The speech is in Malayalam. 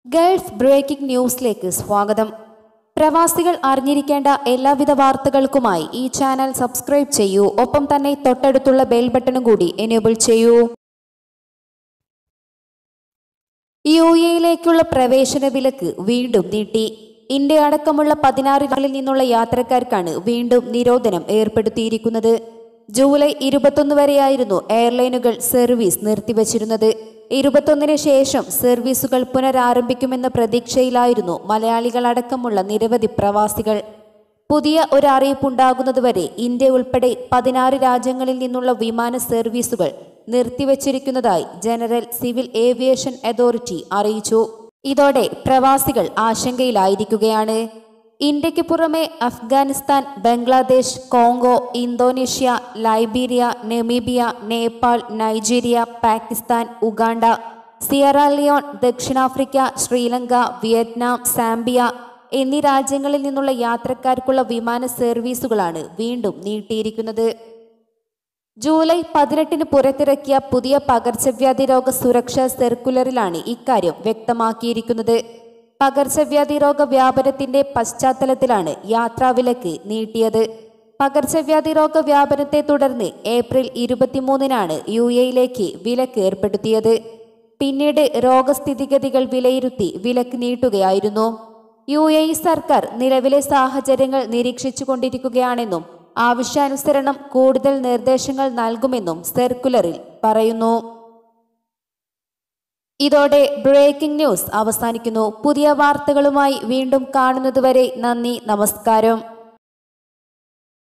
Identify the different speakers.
Speaker 1: ഗൾഫ് ബ്രേക്കിംഗ് ന്യൂസിലേക്ക് സ്വാഗതം പ്രവാസികൾ അറിഞ്ഞിരിക്കേണ്ട എല്ലാവിധ വാർത്തകൾക്കുമായി ഈ ചാനൽ സബ്സ്ക്രൈബ് ചെയ്യൂ ഒപ്പം തന്നെ തൊട്ടടുത്തുള്ള ബെൽ ബട്ടണും കൂടി എനേബിൾ ചെയ്യൂ യു എയിലേക്കുള്ള പ്രവേശന വിലക്ക് വീണ്ടും നീട്ടി ഇന്ത്യ അടക്കമുള്ള പതിനാറ് രാജ്യങ്ങളിൽ നിന്നുള്ള യാത്രക്കാർക്കാണ് വീണ്ടും നിരോധനം ഏർപ്പെടുത്തിയിരിക്കുന്നത് ജൂലൈ ഇരുപത്തൊന്ന് വരെയായിരുന്നു എയർലൈനുകൾ സർവീസ് നിർത്തിവച്ചിരുന്നത് ഇരുപത്തൊന്നിന് ശേഷം സർവീസുകൾ പുനരാരംഭിക്കുമെന്ന പ്രതീക്ഷയിലായിരുന്നു മലയാളികളടക്കമുള്ള നിരവധി പ്രവാസികൾ പുതിയ ഒരു അറിയിപ്പുണ്ടാകുന്നതുവരെ ഇന്ത്യ ഉൾപ്പെടെ പതിനാറ് രാജ്യങ്ങളിൽ നിന്നുള്ള വിമാന സർവീസുകൾ നിർത്തിവച്ചിരിക്കുന്നതായി ജനറൽ സിവിൽ ഏവിയേഷൻ അതോറിറ്റി അറിയിച്ചു ഇതോടെ പ്രവാസികൾ ആശങ്കയിലായിരിക്കുകയാണ് ഇന്ത്യക്ക് പുറമെ Afghanistan Bangladesh Congo Indonesia Liberia Namibia Nepal Nigeria Pakistan Uganda Sierra Leone ദക്ഷിണാഫ്രിക്ക ശ്രീലങ്ക വിയറ്റ്നാം സാംബിയ എന്നീ രാജ്യങ്ങളിൽ നിന്നുള്ള യാത്രക്കാർക്കുള്ള വിമാന സർവീസുകളാണ് വീണ്ടും നീട്ടിയിരിക്കുന്നത് ജൂലൈ പതിനെട്ടിന് പുറത്തിറക്കിയ പുതിയ പകർച്ചവ്യാധി രോഗ സുരക്ഷാ സർക്കുലറിലാണ് ഇക്കാര്യം വ്യക്തമാക്കിയിരിക്കുന്നത് പകർച്ചവ്യാധി രോഗ വ്യാപനത്തിന്റെ പശ്ചാത്തലത്തിലാണ് യാത്രാവിലക്ക് നീട്ടിയത് പകർച്ചവ്യാധി രോഗ വ്യാപനത്തെ തുടർന്ന് ഏപ്രിൽ ഇരുപത്തിമൂന്നിനാണ് യു എയിലേക്ക് വിലക്ക് ഏർപ്പെടുത്തിയത് പിന്നീട് രോഗസ്ഥിതിഗതികൾ വിലയിരുത്തി വിലക്ക് നീട്ടുകയായിരുന്നു യു എ സർക്കാർ നിലവിലെ സാഹചര്യങ്ങൾ നിരീക്ഷിച്ചുകൊണ്ടിരിക്കുകയാണെന്നും ആവശ്യാനുസരണം കൂടുതൽ നിർദ്ദേശങ്ങൾ നൽകുമെന്നും സർക്കുലറിൽ പറയുന്നു ഇതോടെ ബ്രേക്കിംഗ് ന്യൂസ് അവസാനിക്കുന്നു പുതിയ വാർത്തകളുമായി വീണ്ടും കാണുന്നതുവരെ നന്ദി നമസ്കാരം